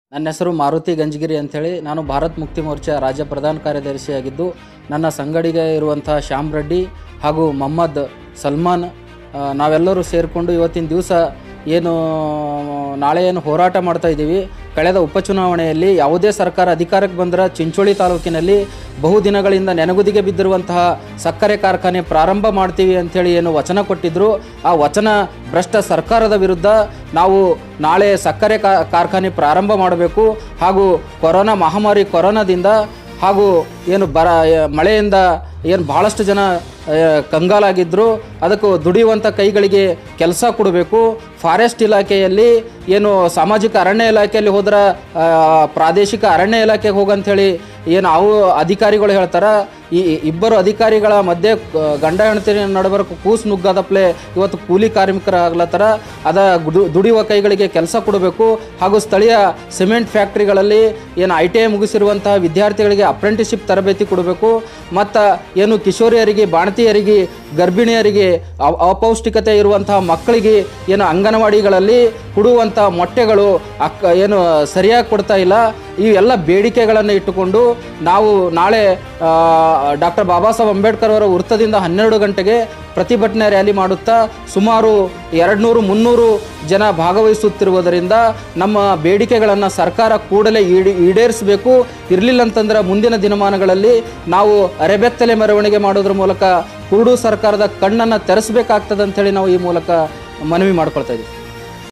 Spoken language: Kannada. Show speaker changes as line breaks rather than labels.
ನನ್ನ ಹೆಸರು ಮಾರುತಿ ಗಂಜಗಿರಿ ಅಂಥೇಳಿ ನಾನು ಭಾರತ್ ಮುಕ್ತಿ ಮೋರ್ಚಾ ರಾಜ್ಯ ಪ್ರಧಾನ ಕಾರ್ಯದರ್ಶಿಯಾಗಿದ್ದು ನನ್ನ ಸಂಗಡಿಗೆ ಇರುವಂಥ ಶ್ಯಾಮ್ ರೆಡ್ಡಿ ಹಾಗೂ ಮೊಹಮ್ಮದ್ ಸಲ್ಮಾನ್ ಆ, ನಾವೆಲ್ಲರೂ ಸೇರಿಕೊಂಡು ಇವತ್ತಿನ ದಿವಸ ಏನು ನಾಳೆ ಏನು ಹೋರಾಟ ಮಾಡ್ತಾ ಇದ್ದೀವಿ ಕಳೆದ ಉಪಚುನಾವಣೆಯಲ್ಲಿ ಯಾವುದೇ ಸರ್ಕಾರ ಅಧಿಕಾರಕ್ಕೆ ಬಂದರೆ ಚಿಂಚೋಳಿ ತಾಲೂಕಿನಲ್ಲಿ ಬಹುದಿನಗಳಿಂದ ನೆನಗುದಿಗೆ ಬಿದ್ದಿರುವಂತಹ ಸಕ್ಕರೆ ಕಾರ್ಖಾನೆ ಪ್ರಾರಂಭ ಮಾಡ್ತೀವಿ ಅಂಥೇಳಿ ಏನು ವಚನ ಕೊಟ್ಟಿದ್ರು ಆ ವಚನ ಭ್ರಷ್ಟ ಸರ್ಕಾರದ ವಿರುದ್ಧ ನಾವು ನಾಳೆ ಸಕ್ಕರೆ ಕಾ ಕಾರ್ಖಾನೆ ಪ್ರಾರಂಭ ಮಾಡಬೇಕು ಹಾಗೂ ಕೊರೋನಾ ಮಹಾಮಾರಿ ಕೊರೋನಾದಿಂದ ಹಾಗೂ ಏನು ಬರ ಮಳೆಯಿಂದ ಏನು ಭಾಳಷ್ಟು ಜನ ಆ, ಕಂಗಾಲಾಗಿದ್ದರು ಅದಕ್ಕೂ ದುಡಿಯುವಂಥ ಕೈಗಳಿಗೆ ಕೆಲಸ ಕೊಡಬೇಕು ಫಾರೆಸ್ಟ್ ಇಲಾಖೆಯಲ್ಲಿ ಏನು ಸಾಮಾಜಿಕ ಅರಣ್ಯ ಇಲಾಖೆಯಲ್ಲಿ ಹೋದ್ರೆ ಆ, ಪ್ರಾದೇಶಿಕ ಅರಣ್ಯ ಇಲಾಖೆಗೆ ಹೋಗಂಥೇಳಿ ಏನು ಅವು ಅಧಿಕಾರಿಗಳು ಹೇಳ್ತಾರೆ ಈ ಈ ಇಬ್ಬರು ಅಧಿಕಾರಿಗಳ ಮಧ್ಯೆ ಕ- ಗಂಡ ಹೆಂಡತಿ ನಡುಬರ ಕೂಸು ನುಗ್ಗದಪ್ಲೆ ಇವತ್ತು ಕೂಲಿ ಕಾರ್ಮಿಕರಾಗ್ಲತ್ತಾರ ಅದ ಗುಡು- ದುಡಿಯುವ ಕೈಗಳಿಗೆ ಕೆಲಸ ಕೊಡಬೇಕು ಹಾಗೂ ಸ್ಥಳೀಯ ಸಿಮೆಂಟ್ ಫ್ಯಾಕ್ಟ್ರಿಗಳಲ್ಲಿ ಏನು ಐ ಟಿ ಐ ಮುಗಿಸಿರುವಂತಹ ವಿದ್ಯಾರ್ಥಿಗಳಿಗೆ ಅಪ್ರೆಂಟಿಸ್ಶಿಪ್ ತರಬೇತಿ ಕೊಡಬೇಕು ಮತ್ತು ಏನು ಕಿಶೋರಿಯರಿಗೆ ಬಾಣತಿಯರಿಗೆ ಗರ್ಭಿಣಿಯರಿಗೆ ಅ- ಅಪೌಷ್ಟಿಕತೆ ಇರುವಂತಹ ಮಕ್ಕಳಿಗೆ ಏನು ಅಂಗನವಾಡಿಗಳಲ್ಲಿ ಕೊಡುವಂಥ ಮೊಟ್ಟೆಗಳು ಅಕ್ಕ ಏನು ಸರಿಯಾಗಿ ಕೊಡ್ತಾ ಇಲ್ಲ ಇವೆಲ್ಲ ಬೇಡಿಕೆಗಳನ್ನು ಇಟ್ಟುಕೊಂಡು ನಾವು ನಾಳೆ ಡಾಕ್ಟರ್ ಬಾಬಾ ಸಾಹೇಬ್ ಅಂಬೇಡ್ಕರ್ ಅವರ ವೃತ್ತದಿಂದ ಹನ್ನೆರಡು ಗಂಟೆಗೆ ಪ್ರತಿಭಟನೆ ರ್ಯಾಲಿ ಮಾಡುತ್ತಾ ಸುಮಾರು ಎರಡು ನೂರು ಮುನ್ನೂರು ಜನ ಭಾಗವಹಿಸುತ್ತಿರುವುದರಿಂದ ನಮ್ಮ ಬೇಡಿಕೆಗಳನ್ನು ಸರ್ಕಾರ ಕೂಡಲೇ ಈಡಿ ಈಡೇರಿಸಬೇಕು ಇರಲಿಲ್ಲ ಅಂತಂದ್ರೆ ಮುಂದಿನ ದಿನಮಾನಗಳಲ್ಲಿ ನಾವು ಅರೆಬೆತ್ತಲೆ ಮೆರವಣಿಗೆ ಮಾಡೋದ್ರ ಮೂಲಕ ಕುರುಡು ಸರ್ಕಾರದ ಕಣ್ಣನ್ನು ತೆರೆಸಬೇಕಾಗ್ತದೆ ಅಂತೇಳಿ ನಾವು ಈ ಮೂಲಕ ಮನವಿ ಮಾಡ್ಕೊಳ್ತಾ ಇದ್ದೀವಿ